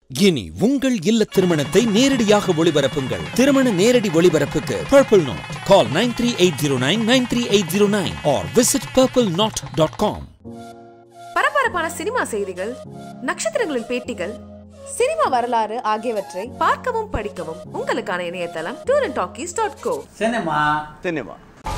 இனி உங்கள் இல்ல திருமணத்தை நேரடியாக ஒளிபரப்புங்கள் திருமண நேரடி ஒளிபரப்புக்கு purple knot call nine three eight zero nine nine three eight zero nine or visit purple knot dot com பரபரப்பான சினிமா செய்திகள் நட்சத்திரங்களின் பேட்டிகள் சினிமா வரலாறு ஆகியவற்றை பார்க்கவும் படிக்கவும் உங்களுக்கான இணையதளம் tour and talkies dot co cinema cinema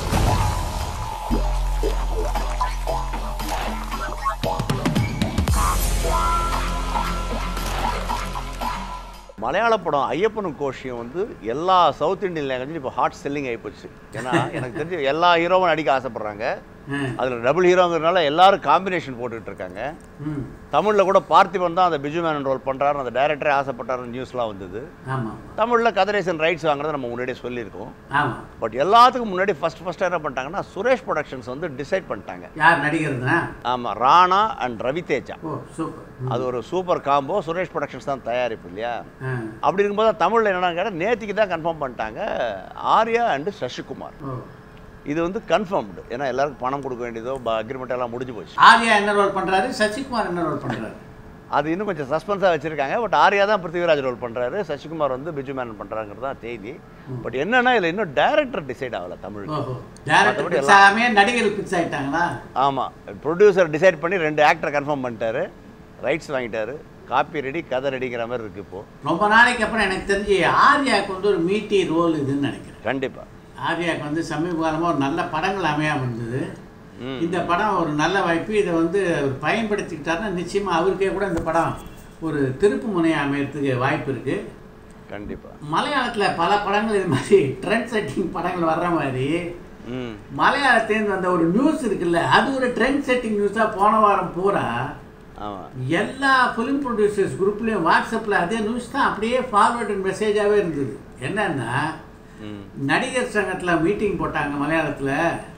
Malayalam படம் ஐயப்பனும் கோஷியம் வந்து எல்லா சவுத் இந்தியன் லாங்குவேஜும் இப்போ ஹாட் செல்லிங் ஆகிப்போச்சு ஏன்னா எனக்கு தெரிஞ்சு எல்லா ஹீரோவும் நடிக்க ஆசைப்படுறாங்க அதில் டபுள் ஹீரோங்கிறதுனால எல்லாரும் காம்பினேஷன் போட்டுக்கிட்டு இருக்காங்க ம் தமிழில் கூட பார்த்திபன் தான் அந்த பிஜு மேனன் ரோல் பண்ணுறாரு அந்த டைரக்டரே ஆசைப்பட்டாருன்னு நியூஸ்லாம் வந்தது ஆமாம் தமிழில் கதிரேசன் ரைட்ஸ் வாங்குறத நம்ம முன்னாடியே சொல்லியிருக்கோம் ஆமாம் பட் எல்லாத்துக்கும் முன்னாடி ஃபர்ஸ்ட் ஃபஸ்ட்டு என்ன பண்ணிட்டாங்கன்னா சுரேஷ் ப்ரொடக்ஷன்ஸ் வந்து டிசைட் பண்ணிட்டாங்க யார் நடிகர்னா ஆமாம் Rana and Ravi Teja oh super அது ஒரு சூப்பர் காம்போ சுரேஷ் ப்ரொடக்ஷன்ஸ் தான் தயாரிப்பு இல்லையா ஆ அப்படி இருக்கும்போது தமிழில் என்னென்னு கேட்டால் நேத்திக்கு தான் கன்ஃபார்ம் பண்ணிட்டாங்க ஆர்யா அண்டு சசிகுமார் ஓ இது வந்து கன்ஃபார்ம்டு ஏன்னா எல்லாருக்கும் பணம் கொடுக்க வேண்டியதோ அக்ரிமெண்ட் எல்லாம் முடிஞ்சு போச்சு ஆர்யா என்ன ரோல் பண்ணுறாரு சசிகுமார் என்ன ரோல் பண்ணுறாரு அது இன்னும் கொஞ்சம் சஸ்பென்ஸாக வச்சிருக்காங்க பட் ஆர்யா தான் பிருத்திவிராஜ் ரோல் பண்ணுறாரு சசிகுமார் வந்து பிஜு மேனன் பண்ணுறாங்கிறது தான் செய்தி பட் என்னன்னா இதில் இன்னும் டைரக்டர் டிசைட் ஆகல தமிழ் ஓஹோ டேரக்டர் மத்தபடி பிக்ஸ் ஆகாமே நடிகர் பிக்ஸ் ஆகிட்டாங்களா ஆமாம் ப்ரொடியூசர் டிசைட் பண்ணி ரெண்டு ஆக்டரை கன்ஃபார்ம் பண்ணிட்டாரு ரைட்ஸ் வாங்கிட்டாரு காப்பி ரெடி கதை ரெடிங்கிற மாதிரி இருக்குது இப்போது ரொம்ப நாளைக்கு அப்புறம் எனக்கு தெரிஞ்சு ஆர்யாவுக்கு வந்து ஒரு மீட்டி ரோல் இதுன்னு நினைக்கிறேன் கண்டிப்பாக ஆர்யாவுக்கு வந்து சமீப காலமாக ஒரு நல்ல படங்கள் அமையாம இருந்தது ம். இந்த படம் ஒரு நல்ல வாய்ப்பு இதை வந்து அவர் பயன்படுத்திக்கிட்டாருன்னா நிச்சயமாக அவருக்கே கூட இந்த படம் ஒரு திருப்பு முனையை அமையறதுக்கு வாய்ப்பு இருக்குது கண்டிப்பாக மலையாளத்தில் பல படங்கள் இது மாதிரி ட்ரெண்ட் செட்டிங் படங்கள் வர்ற மாதிரி ம் மலையாளத்துலேருந்து வந்த ஒரு நியூஸ் இருக்குல்ல அது ஒரு ட்ரெண்ட் செட்டிங் நியூஸாக போன வாரம் பூரா ஆமாம் எல்லா ஃபிலிம் ப்ரொடியூசர்ஸ் குரூப்லேயும் வாட்ஸ்அப்பில் அதே நியூஸ் தான் அப்படியே ஃபார்வர்டு மெசேஜாகவே இருந்தது என்னன்னா ம் நடிகர் சங்கத்தில் மீட்டிங் போட்டாங்க மலையாளத்தில்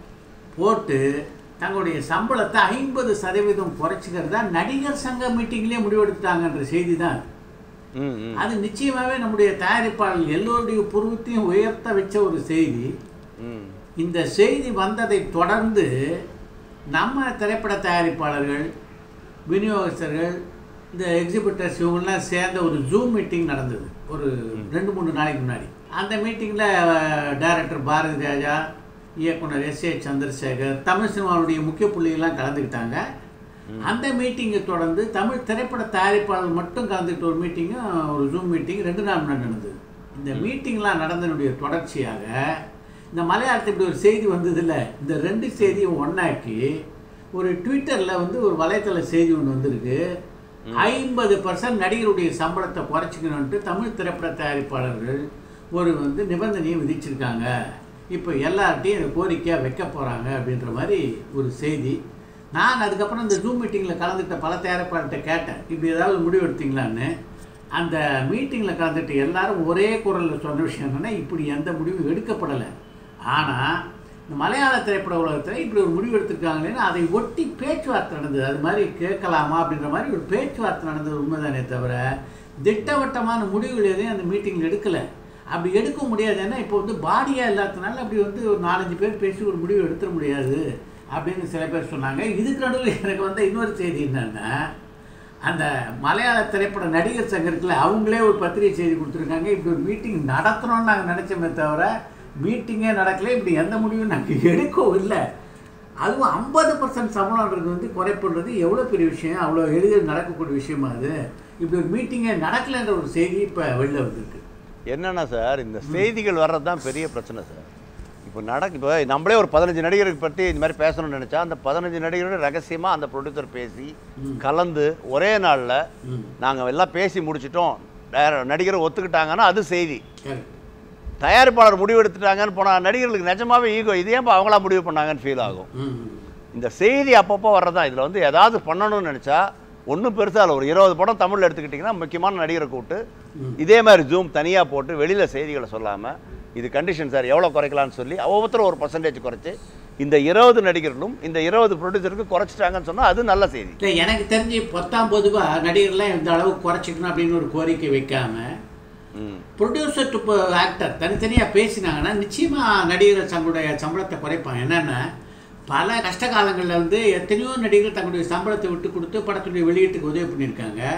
போட்டு தங்களுடைய சம்பளத்தை ஐம்பது சதவீதம் குறைச்சிக்கிறதா நடிகர் சங்க மீட்டிங்லேயே முடிவெடுத்தாங்கன்ற செய்தி தான் அது. ம் ம் அது நிச்சயமாகவே நம்முடைய தயாரிப்பாளர் எல்லோருடைய புருவத்தையும் உயர்த்த வச்ச ஒரு செய்தி ம் இந்த செய்தி வந்ததை தொடர்ந்து நம்ம திரைப்பட தயாரிப்பாளர்கள் விநியோகஸ்தர்கள் இந்த எக்ஸிபிட்டர்ஸ் இவங்கெல்லாம் சேர்ந்த ஒரு ஜூம் மீட்டிங் நடந்தது ஒரு ரெண்டு மூணு நாளைக்கு முன்னாடி அந்த மீட்டிங்கில் டைரக்டர் பாரதி ராஜா இயக்குனர் எஸ் ஏ சந்திரசேகர் தமிழ் சினிமாவுடைய முக்கிய புள்ளிகள்லாம் கலந்துக்கிட்டாங்க அந்த மீட்டிங்கை தொடர்ந்து தமிழ் திரைப்பட தயாரிப்பாளர் மட்டும் கலந்துக்கிட்ட ஒரு மீட்டிங்கும் ஒரு ஜூம் மீட்டிங் ரெண்டு நாள் முன்னாடி நடந்தது இந்த மீட்டிங்லாம் நடந்தனுடைய தொடர்ச்சியாக இந்த மலையாளத்தில் இப்படி ஒரு செய்தி வந்ததில்ல இந்த ரெண்டு செய்தியும் ஒன்றாக்கி ஒரு ட்விட்டரில் வந்து ஒரு வலைத்தள செய்தி ஒன்று வந்திருக்கு ஐம்பது பர்சன்ட் நடிகருடைய சம்பளத்தை குறைச்சிக்கணுன்ட்டு தமிழ் திரைப்பட தயாரிப்பாளர்கள் ஒரு வந்து நிபந்தனையை விதிச்சிருக்காங்க இப்போ எல்லார்ட்டையும் இந்த கோரிக்கையாக வைக்க போகிறாங்க அப்படின்ற மாதிரி ஒரு செய்தி நான் அதுக்கப்புறம் இந்த ஜூம் மீட்டிங்கில் கலந்துக்கிட்ட பல தயாரிப்பாளர்கிட்ட கேட்டேன் இப்படி ஏதாவது முடிவு எடுத்தீங்களான்னு அந்த மீட்டிங்கில் கலந்துட்டு எல்லாரும் ஒரே குரலில் சொன்ன விஷயம் என்னென்னா இப்படி எந்த முடிவும் எடுக்கப்படலை ஆனால் இந்த மலையாள திரைப்பட உலகத்தில் இப்படி ஒரு முடிவு எடுத்திருக்காங்களேன்னு அதை ஒட்டி பேச்சுவார்த்தை நடந்தது அது மாதிரி கேட்கலாமா அப்படின்ற மாதிரி ஒரு பேச்சுவார்த்தை நடந்தது உண்மைதானே தவிர திட்டவட்டமான முடிவுகள் எதையும் அந்த மீட்டிங்கில் எடுக்கலை அப்படி எடுக்க முடியாது ஏன்னா இப்போ வந்து பாடியாக இல்லாததுனால அப்படி வந்து ஒரு நாலஞ்சு பேர் பேசி ஒரு முடிவு எடுத்துட முடியாது அப்படின்னு சில பேர் சொன்னாங்க இதுக்கு நடுவில் எனக்கு வந்த இன்னொரு செய்தி என்னன்னா அந்த மலையாள திரைப்பட நடிகர் சங்கம் இருக்குல்ல அவங்களே ஒரு பத்திரிகை செய்தி கொடுத்துருக்காங்க இப்படி ஒரு மீட்டிங் நடத்தணும்னு நாங்கள் நினச்சோமே தவிர மீட்டிங்கே நடக்கல இப்படி எந்த முடிவும் நாங்கள் எடுக்கவும் இல்லை அதுவும் ஐம்பது பர்சன்ட் சம்பளம்ன்றது வந்து குறைப்படுறது எவ்வளோ பெரிய விஷயம் அவ்வளோ எளிதில் நடக்கக்கூடிய விஷயமா அது இப்படி ஒரு மீட்டிங்கே நடக்கலைன்ற ஒரு செய்தி இப்போ வெளில வந்திருக்கு என்னன்னா சார் இந்த செய்திகள் வர்றது தான் பெரிய பிரச்சனை சார் இப்போ நடக்கு இப்போ நம்மளே ஒரு பதினஞ்சு நடிகருக்கு பற்றி இந்த மாதிரி பேசணும்னு நினச்சா அந்த பதினஞ்சு நடிகரோட ரகசியமாக அந்த ப்ரொடியூசர் பேசி கலந்து ஒரே நாளில் ம் நாங்கள் எல்லாம் பேசி முடிச்சிட்டோம் டேர- நடிகரை ஒத்துக்கிட்டாங்கன்னா அது செய்தி கரெக்ட் தயாரிப்பாளர் முடிவு எடுத்துட்டாங்கன்னு போனால் நடிகர்களுக்கு நிஜமாவே ஈகோ இது ஏன் அவங்களா முடிவு பண்ணாங்கன்னு ஃபீல் ஆகும் ம் இந்த செய்தி அப்பப்போ வர்றதான் இதில் வந்து ஏதாவது பண்ணணும்னு நினச்சா ஒன்றும் பெருசாக இல்லை ஒரு இருபது படம் தமிழில் எடுத்துக்கிட்டிங்கன்னா முக்கியமான நடிகரை கூப்பிட்டு இதே மாதிரி ஜூம் தனியாக போட்டு வெளியில் செய்திகளை சொல்லாமல் இது கண்டிஷன் சார் எவ்வளோ குறைக்கலாம்னு சொல்லி ஒவ்வொருத்தரும் ஒரு பர்சன்டேஜ் குறைச்சி இந்த இருபது நடிகர்களும் இந்த இருபது ப்ரொடியூசருக்கு குறைச்சிட்டாங்கன்னு சொன்னால் அது நல்ல செய்தி இல்லை எனக்கு தெரிஞ்சு பத்தாம் பொதுவாக நடிகர்லாம் இந்த அளவுக்கு குறைச்சிக்கணும் அப்படின்னு ஒரு கோரிக்கை வைக்காம ம் ப்ரொடியூசர் டு ஆக்டர் தனித்தனியாக பேசினாங்கன்னா நிச்சயமாக நடிகர் தங்களுடைய சம்பளத்தை குறைப்பாங்க என்னென்னா பல கஷ்ட காலங்களில் வந்து எத்தனையோ நடிகர்கள் தங்களுடைய சம்பளத்தை விட்டு கொடுத்து படத்துடைய வெளியீட்டுக்கு உதவி பண்ணியிருக்காங்க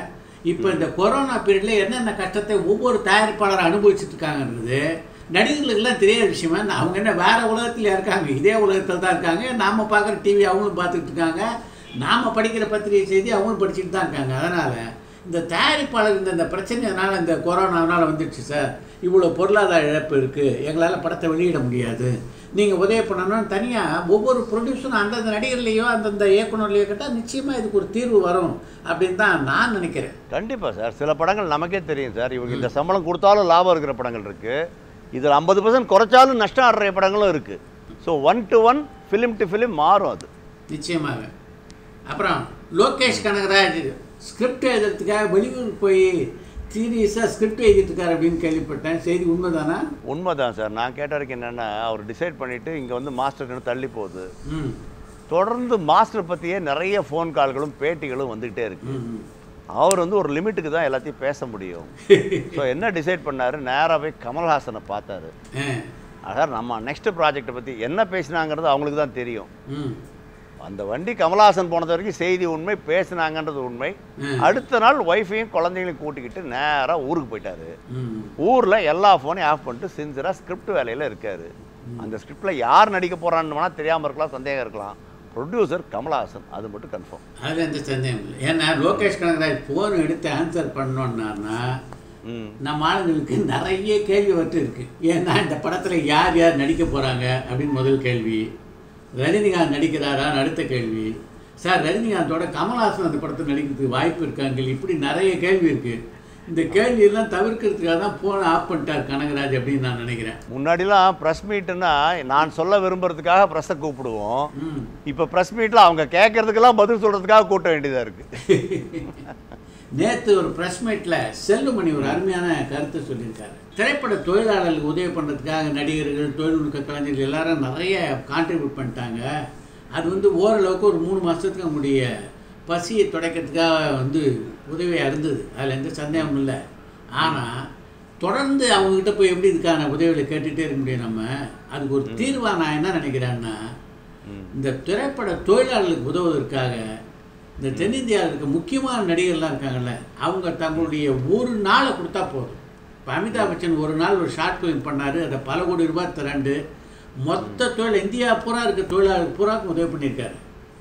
இப்போ இந்த கொரோனா பீரியடில் என்னென்ன கஷ்டத்தை ஒவ்வொரு தயாரிப்பாளரும் அனுபவிச்சுட்டு இருக்காங்கன்றது நடிகர்களுக்கெல்லாம் தெரியாத விஷயமா என்ன, அவங்க என்ன வேற உலகத்தில் இருக்காங்க இதே உலகத்தில் தான் இருக்காங்க நாம் பார்க்குற டிவி அவங்களும் பார்த்துக்கிட்டு இருக்காங்க நாம் படிக்கிற பத்திரிகை செய்தி அவங்களும் படிச்சுட்டு தான் இருக்காங்க அதனால் இந்த தயாரிப்பாளர் இந்த இந்த பிரச்சனைனால இந்த கொரோனானால வந்துடுச்சு சார் இவ்வளோ பொருளாதார இழப்பு இருக்குது எங்களால் படத்தை வெளியிட முடியாது நீங்கள் உதவி பண்ணணும்னு தனியாக ஒவ்வொரு ப்ரொடியூசரும் அந்தந்த நடிகர்லேயோ அந்தந்த இயக்குனர்லையோ கேட்டால் நிச்சயமாக இதுக்கு ஒரு தீர்வு வரும் அப்படின்னு தான் நான் நினைக்கிறேன் கண்டிப்பாக சார் சில படங்கள் நமக்கே தெரியும் சார் இவங்க இந்த சம்பளம் கொடுத்தாலும் லாபம் இருக்கிற படங்கள் இருக்குது இதில் ஐம்பது பர்சன்ட் குறைச்சாலும் நஷ்டம் ஆடுற படங்களும் இருக்குது so one to one film to film மாறும் அது நிச்சயமாக அப்புறம் லோகேஷ் கனகராஜ் ஸ்கிரிப்ட் எழுதுறதுக்காக வெளியூர் போய் சீரியஸாக ஸ்கிரிப்ட் எழுதிட்டு இருக்காரு அப்படின்னு கேள்விப்பட்டேன் செய்தி உண்மைதானா உண்மைதான் சார் நான் கேட்ட வரைக்கும் என்னென்னா அவர் டிசைட் பண்ணிவிட்டு இங்கே வந்து மாஸ்டருக்கு தள்ளி போகுது ம் தொடர்ந்து மாஸ்டர் பற்றியே நிறைய ஃபோன் கால்களும் பேட்டிகளும் வந்துக்கிட்டே இருக்கு ம், ம். அவர் வந்து ஒரு லிமிட்டுக்கு தான் எல்லாத்தையும் பேச முடியும் ஸோ என்ன டிசைட் பண்ணாரு நேராக போய் கமல்ஹாசனை பார்த்தாரு ஆ, அதாவது நம்ம நெக்ஸ்ட் ப்ராஜெக்டை பற்றி என்ன பேசினாங்கிறது அவங்களுக்கு தான் தெரியும் ம் அந்த வண்டி கமல்ஹாசன் போனது வரைக்கும் செய்தி உண்மை பேசினாங்கன்றது உண்மை ம். அடுத்த நாள் ஒய்ஃபையும் குழந்தைகளையும் கூட்டிக்கிட்டு நேராக ஊருக்கு போயிட்டாரு ம் ஊரில் எல்லா ஃபோனையும் ஆஃப் பண்ணிட்டு சின்சியராக ஸ்கிரிப்ட் வேலையில் இருக்காரு அந்த ஸ்கிரிப்டில் யார் நடிக்க போகிறான்னு வேணால் தெரியாமல் இருக்கலாம் சந்தேகம் இருக்கலாம் ப்ரொடியூசர் கமல்ஹாசன் அது மட்டும் கன்ஃபார்ம் அதில் எந்த சந்தேகம் இல்லை ஏன்னா லோகேஷ் கனகராஜ் ஃபோன் எடுத்து ஆன்சர் பண்ணோன்னா ம் நம்ம ஆளுங்களுக்கு நிறைய கேள்வி வந்து இருக்கு ஏன்னா இந்த படத்தில் யார் யார் நடிக்க போகிறாங்க அப்படின்னு முதல் கேள்வி ரஜினிகாந்த் நடிக்கிறாரான்னு அடுத்த கேள்வி சார் ரஜினிகாந்தோட கமல்ஹாசன் அந்த படத்தில் நடிக்கிறதுக்கு வாய்ப்பு இருக்காங்க இப்படி நிறைய கேள்வி இருக்குது இந்த கேள்வியெல்லாம் தவிர்க்கிறதுக்காக தான் ஃபோனை ஆஃப் பண்ணிட்டார் கனகராஜ் அப்படின்னு நான் நினைக்கிறேன் முன்னாடிலாம் ப்ரெஸ் மீட்டுன்னா நான் சொல்ல விரும்புறதுக்காக ப்ரெஸ்ஸை கூப்பிடுவோம் ம் இப்போ ப்ரெஸ் மீட்டில் அவங்க கேட்கறதுக்கெல்லாம் பதில் சொல்கிறதுக்காக கூட்ட வேண்டியதாக இருக்குது நேற்று ஒரு ப்ரெஸ் மீட்டில் செல்லுமணி ஒரு அருமையான கருத்தை சொல்லியிருக்காரு திரைப்பட தொழிலாளர்களுக்கு உதவி பண்ணுறதுக்காக நடிகர்கள் தொழில்நுட்ப கலைஞர்கள் எல்லாரும் நிறைய கான்ட்ரிபியூட் பண்ணிட்டாங்க அது வந்து ஓரளவுக்கு ஒரு மூணு மாதத்துக்கு நம்முடைய பசியை துடைக்கிறதுக்காக வந்து உதவியாக இருந்தது அதில் எந்த சந்தேகமும் இல்லை ஆனால் தொடர்ந்து அவங்கக்கிட்ட போய் எப்படி இதுக்கான உதவிகளை கேட்டுகிட்டே இருக்க முடியும் நம்ம அதுக்கு ஒரு தீர்வாக நான் என்ன நினைக்கிறேன்னா இந்த திரைப்பட தொழிலாளர்களுக்கு உதவுவதற்காக இந்த தென்னிந்தியாவில் இருக்க முக்கியமான நடிகர்லாம் இருக்காங்கல்ல அவங்க தங்களுடைய ஒரு நாளை கொடுத்தா போதும் இப்போ அமிதாப் பச்சன் ஒரு நாள் ஒரு ஷார்ட் ஃபிலிம் பண்ணார் அதை பல கோடி ரூபாய் திரண்டு மொத்த தொழில் இந்தியா பூரா இருக்க தொழிலாளர் பூராக்கும் உதவி பண்ணியிருக்காரு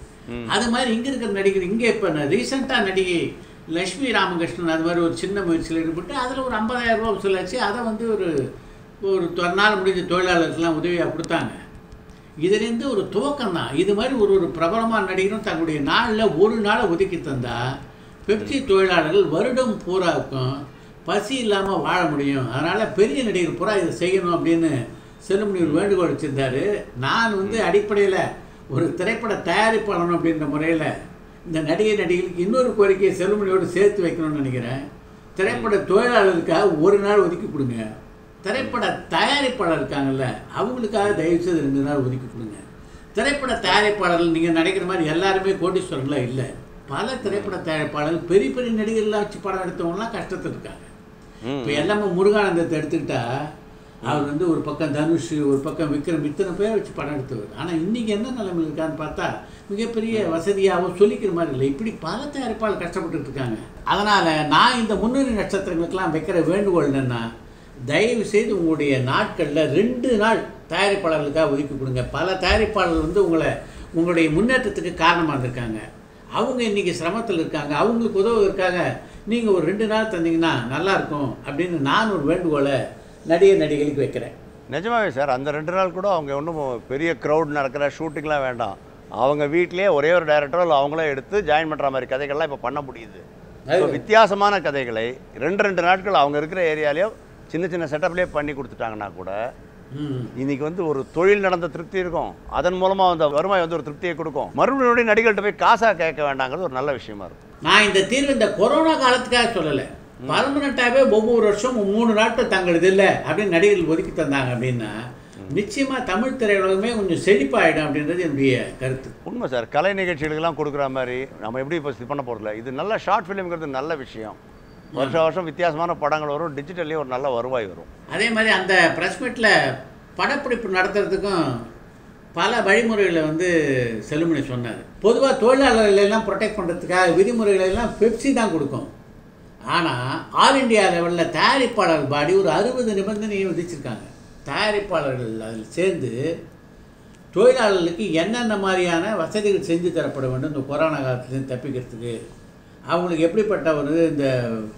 அது மாதிரி இங்கே இருக்கிற நடிகர் இங்கே இப்போ ரீசெண்டாக நடிகை லக்ஷ்மி ராமகிருஷ்ணன் அது மாதிரி ஒரு சின்ன முயற்சியில் ஈடுபட்டு அதில் ஒரு ஐம்பதாயிரம் ரூபா வசூலாச்சு அதை வந்து ஒரு ஒரு தொன்னால முடிஞ்ச தொழிலாளருக்கெல்லாம் உதவியாக கொடுத்தாங்க இதுலேருந்து ஒரு துவக்கம் தான் இது மாதிரி ஒரு ஒரு பிரபலமான நடிகரும் தங்களுடைய நாளில் ஒரு நாளை ஒதுக்கி தந்தா பெப்சி தொழிலாளர்கள் வருடம் பூராவுக்கும் பசி இல்லாமல் வாழ முடியும் அதனால் பெரிய நடிகர் பூரா இதை செய்யணும் அப்படின்னு செல்லுமணி ஒரு வேண்டுகோள் வச்சுருந்தாரு நான் வந்து அடிப்படையில் ஒரு திரைப்பட தயாரிப்பாளன் அப்படின்ற முறையில் இந்த நடிகை நடிகைகளுக்கு இன்னொரு கோரிக்கையை செல்லுமணியோடு சேர்த்து வைக்கணும்னு நினைக்கிறேன் திரைப்பட தொழிலாளர்களுக்காக ஒரு நாள் ஒதுக்கி கொடுங்க திரைப்பட தயாரிப்பாளர் இருக்காங்கல்ல அவங்களுக்காக தயவுசெய்து ரெண்டு நாள் ஒதுக்கி கொடுங்க திரைப்பட தயாரிப்பாளர்கள் நீங்கள் நினைக்கிற மாதிரி எல்லாருமே கோடீஸ்வரங்களா இல்லை பல திரைப்பட தயாரிப்பாளர்கள் பெரிய பெரிய நடிகர்லாம் வச்சு படம் எடுத்தவங்கலாம் கஷ்டத்தில் இருக்காங்க இப்போ எல்லாமே முருகானந்தத்தை எடுத்துக்கிட்டா அவர் வந்து ஒரு பக்கம் தனுஷ் ஒரு பக்கம் விக்ரம் இத்தனை பேர் வச்சு படம் எடுத்தவர் ஆனால் இன்னைக்கு என்ன நிலைமையில் இருக்கான்னு பார்த்தா மிகப்பெரிய வசதியாகவும் சொல்லிக்கிற மாதிரி இல்லை இப்படி பல தயாரிப்பாளர் கஷ்டப்பட்டுட்டு இருக்காங்க அதனால் நான் இந்த முன்னணி நட்சத்திரங்களுக்கெல்லாம் வைக்கிற வேண்டுகோள் என்னென்னா தயவு செய்து உங்களுடைய நாட்களில் ரெண்டு நாள் தயாரிப்பாளர்களுக்காக ஒதுக்கி கொடுங்க பல தயாரிப்பாளர்கள் வந்து உங்களை உங்களுடைய முன்னேற்றத்துக்கு காரணமாக இருந்திருக்காங்க அவங்க இன்றைக்கி சிரமத்தில் இருக்காங்க அவங்களுக்கு உதவுவதற்காக நீங்கள் ஒரு ரெண்டு நாள் தந்தீங்கன்னா நல்லா இருக்கும் அப்படின்னு நான் ஒரு வேண்டுகோளை நடிகர் நடிகைகளுக்கு வைக்கிறேன் நிஜமாவே சார் அந்த ரெண்டு நாள் கூட அவங்க ஒன்றும் பெரிய க்ரௌட் நடக்கிற ஷூட்டிங்லாம் வேண்டாம் அவங்க வீட்டிலேயே ஒரே ஒரு டைரக்டரோ இல்லை அவங்களே எடுத்து ஜாயின் பண்ணுற மாதிரி கதைகள்லாம் இப்போ பண்ண முடியுது ஸோ வித்தியாசமான கதைகளை ரெண்டு ரெண்டு நாட்கள் அவங்க இருக்கிற ஏரியாலேயோ சின்ன சின்ன செட்டப்லேயே பண்ணி கொடுத்துட்டாங்கன்னா கூட ம் இன்னைக்கு வந்து ஒரு தொழில் நடந்த திருப்தி இருக்கும் அதன் மூலமாக அந்த வருவாய் வந்து ஒரு திருப்தியை கொடுக்கும் மறுபடியும் நடிகர்கள்ட்ட போய் காசாக கேட்க வேண்டாங்கிறது ஒரு நல்ல விஷயமா இருக்கும் நான் இந்த தீர்வு இந்த கொரோனா காலத்துக்காக சொல்லலை பர்மனண்ட்டாகவே ஒவ்வொரு வருஷம் மூணு நாட்கள் தங்களுது இல்லை அப்படின்னு நடிகர்கள் ஒதுக்கி தந்தாங்க அப்படின்னா நிச்சயமாக தமிழ் திரையுலகமே கொஞ்சம் செழிப்பாயிடும் அப்படின்றது என்னுடைய கருத்து உண்மை சார் கலை நிகழ்ச்சிகளுக்கெல்லாம் கொடுக்குற மாதிரி நம்ம எப்படி இப்போ இது பண்ண போகிறதில்ல இது நல்ல ஷார்ட் ஃபிலிம்ங்கிறது நல்ல விஷயம் வருஷம் வருஷம் வித்தியாசமான படங்கள் வரும் டிஜிட்டல்லையும் ஒரு நல்ல வருவாய் வரும் அதே மாதிரி அந்த ப்ரெஸ் மீட்டில் படப்பிடிப்பு நடத்துறதுக்கும் பல வழிமுறைகளை வந்து செல்லுமணி சொன்னார் பொதுவாக தொழிலாளர்கள் எல்லாம் ப்ரொடெக்ட் பண்ணுறதுக்காக விதிமுறைகளை எல்லாம் பெப்சி தான் கொடுக்கும் ஆனால் ஆல் இந்தியா லெவலில் தயாரிப்பாளர் பாடி ஒரு அறுபது நிபந்தனையை விதிச்சிருக்காங்க தயாரிப்பாளர்கள் அதில் சேர்ந்து தொழிலாளர்களுக்கு என்னென்ன மாதிரியான வசதிகள் செஞ்சு தரப்பட வேண்டும் இந்த கொரோனா காலத்துலேருந்து தப்பிக்கிறதுக்கு அவங்களுக்கு எப்படிப்பட்ட ஒரு இந்த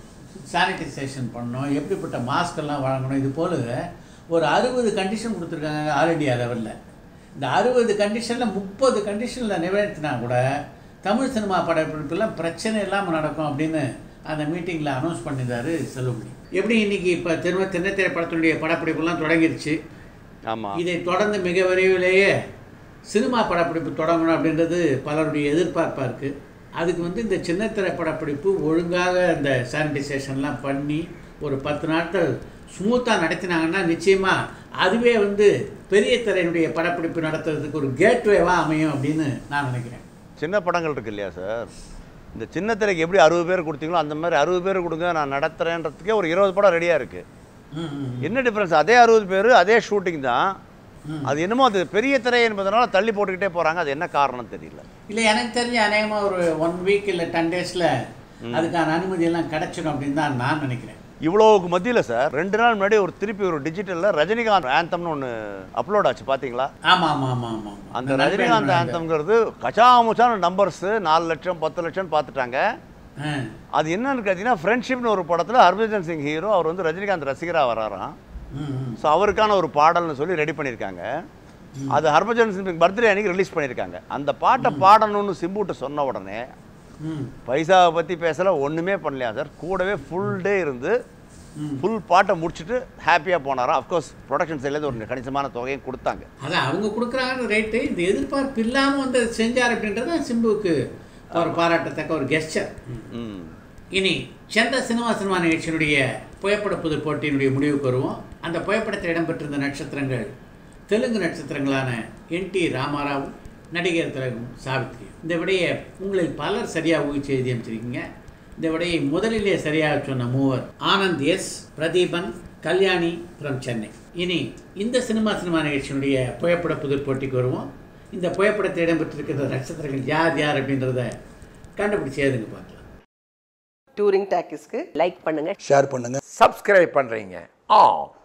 சானிடைசேஷன் பண்ணணும் எப்படிப்பட்ட மாஸ்க் எல்லாம் வழங்கணும் இது போல ஒரு அறுபது கண்டிஷன் கொடுத்துருக்காங்க ஆல் இண்டியா லெவலில் இந்த அறுபது கண்டிஷனில் முப்பது கண்டிஷனில் நிறைவேற்றினா கூட தமிழ் சினிமா படப்பிடிப்புலாம் பிரச்சனை இல்லாமல் நடக்கும் அப்படின்னு அந்த மீட்டிங்கில் அனௌன்ஸ் பண்ணியிருந்தாரு செல்வமணி எப்படி இன்னைக்கு இப்போ திரும்ப திரைத்திரை படத்தினுடைய படப்பிடிப்புலாம் தொடங்கிருச்சு ஆமாம் இதை தொடர்ந்து மிக விரைவிலேயே சினிமா படப்பிடிப்பு தொடங்கணும் அப்படின்றது பலருடைய எதிர்பார்ப்பாக இருக்குது அதுக்கு வந்து இந்த சின்னத்திரை படப்பிடிப்பு ஒழுங்காக இந்த சானிடைசேஷன்லாம் பண்ணி ஒரு பத்து நாட்கள் ஸ்மூத்தாக நடத்தினாங்கன்னா நிச்சயமாக அதுவே வந்து பெரிய திரையினுடைய படப்பிடிப்பு நடத்துறதுக்கு ஒரு கேட்வேவாக அமையும் அப்படின்னு நான் நினைக்கிறேன் சின்ன படங்கள் இருக்கு இல்லையா சார் இந்த சின்ன திரைக்கு எப்படி அறுபது பேர் கொடுத்தீங்களோ அந்த மாதிரி அறுபது பேர் கொடுங்க நான் நடத்துகிறேன்றதுக்கே ஒரு இருபது படம் ரெடியாக இருக்குது ம், ம். என்ன டிஃப்ரென்ஸ் அதே அறுபது பேர் அதே ஷூட்டிங் தான் அது என்னமோ அது பெரிய திரை என்பதனால தள்ளி போட்டுக்கிட்டே போகிறாங்க அது என்ன காரணம் தெரியல இல்லை எனக்கு தெரிஞ்ச அநேகமாக ஒரு ஒன் வீக் இல்லை டென் டேஸில் அதுக்கான அனுமதி எல்லாம் கிடைச்சிடும் அப்படின்னு தான் நான் நினைக்கிறேன் இவ்வளோவுக்கு மத்தியில் சார் ரெண்டு நாள் முன்னாடி ஒரு திருப்பி ஒரு டிஜிட்டலில் ரஜினிகாந்த் ஆந்தம்னு ஒன்று அப்லோட் ஆச்சு பார்த்தீங்களா ஆமாம் ஆமாம் ஆமாம் ஆமாம் அந்த ரஜினிகாந்த் ஆந்தம்ங்கிறது கச்சாமுச்சான நம்பர்ஸு நாலு லட்சம் பத்து லட்சம் பார்த்துட்டாங்க ஆ அது என்னன்னு கேட்டிங்கன்னா ஃப்ரெண்ட்ஷிப்னு ஒரு படத்தில் ஹர்பஜன் சிங் ஹீரோ அவர் வந்து ரஜினிகாந்த் ரசிகராக வராராம் ம் ம் ஸோ அவருக்கான ஒரு பாடல்னு சொல்லி ரெடி பண்ணியிருக்காங்க அது ஹர்பஜன் சிங் பர்த்டே அன்னைக்கு ரிலீஸ் பண்ணியிருக்காங்க அந்த பாட்டை பாடணும்னு சிம்புட்ட சொன்ன உடனே ம் பைசாவை பற்றி பேசல ஒன்றுமே பண்ணலையா சார் கூடவே ஃபுல் டே இருந்து ஃபுல் பாட்டை முடிச்சுட்டு ஹாப்பியாக போனாராம் அஃப்கோர்ஸ் ப்ரொடக்ஷன் சைட்லேருந்து ஒரு கணிசமான தொகையும் கொடுத்தாங்க அதான் அவங்க கொடுக்குறாங்க ரேட்டு இந்த எதிர்பார்ப்பு இல்லாமல் வந்து அதை செஞ்சார் அப்படின்றது தான் சிம்புவுக்கு ஒரு பாராட்டத்தக்க ஒரு கெஸ்டர் ம் இனி செந்த சினிமா சினிமா நிகழ்ச்சியினுடைய புகைப்பட புது போட்டியினுடைய முடிவுக்கு வருவோம் அந்த புகைப்படத்தில் இடம்பெற்றிருந்த நட்சத்திரங்கள் தெலுங்கு நட்சத்திரங்களான என் டி ராமாராவும் நடிகர் திலகம் சாவித்ரி இந்த விடையை உங்களில் பலர் சரியாக ஊகிச்சு எழுதி அமைச்சிருக்கீங்க இந்த விடையை முதலிலே சரியாக சொன்ன மூவர் ஆனந்த் எஸ் பிரதீபன் கல்யாணி ஃப்ரம் சென்னை இனி இந்த சினிமா சினிமா நிகழ்ச்சியினுடைய புகைப்பட புதிர் போட்டிக்கு வருவோம் இந்த புகைப்படத்தில் இடம்பெற்றிருக்கிற நட்சத்திரங்கள் யார் யார் அப்படின்றத கண்டுபிடிச்சி எழுதுங்க பார்க்கலாம் டூரிங் டாக்கிஸ்க்கு லைக் பண்ணுங்க ஷேர் பண்ணுங்க சப்ஸ்கிரைப் பண்ணுறீங்க ஆ